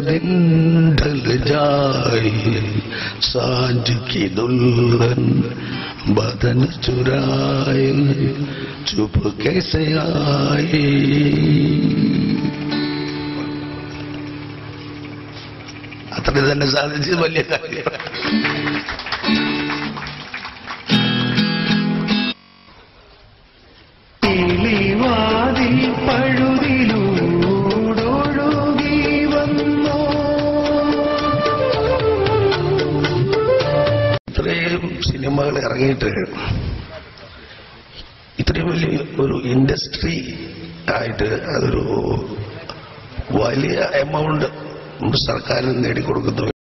दिन ढल जाए सांझ की दुल्हन बदन चुराए चुप कैसे आए അത്ര തന്നെ സാധിച്ചത് വലിയ കാര്യം കിളിവാതിൽ പഴുതിലൂടൊഴുകി വന്നോ ഇത്രയും സിനിമകൾ ഇറങ്ങിയിട്ട് ഇത്രയും വലിയ ഒരു ഇൻഡസ്ട്രി ആയിട്ട് അതൊരു വലിയ എമൗണ്ട് സർക്കാരിന് നേടിക്കൊടുക്കുന്നു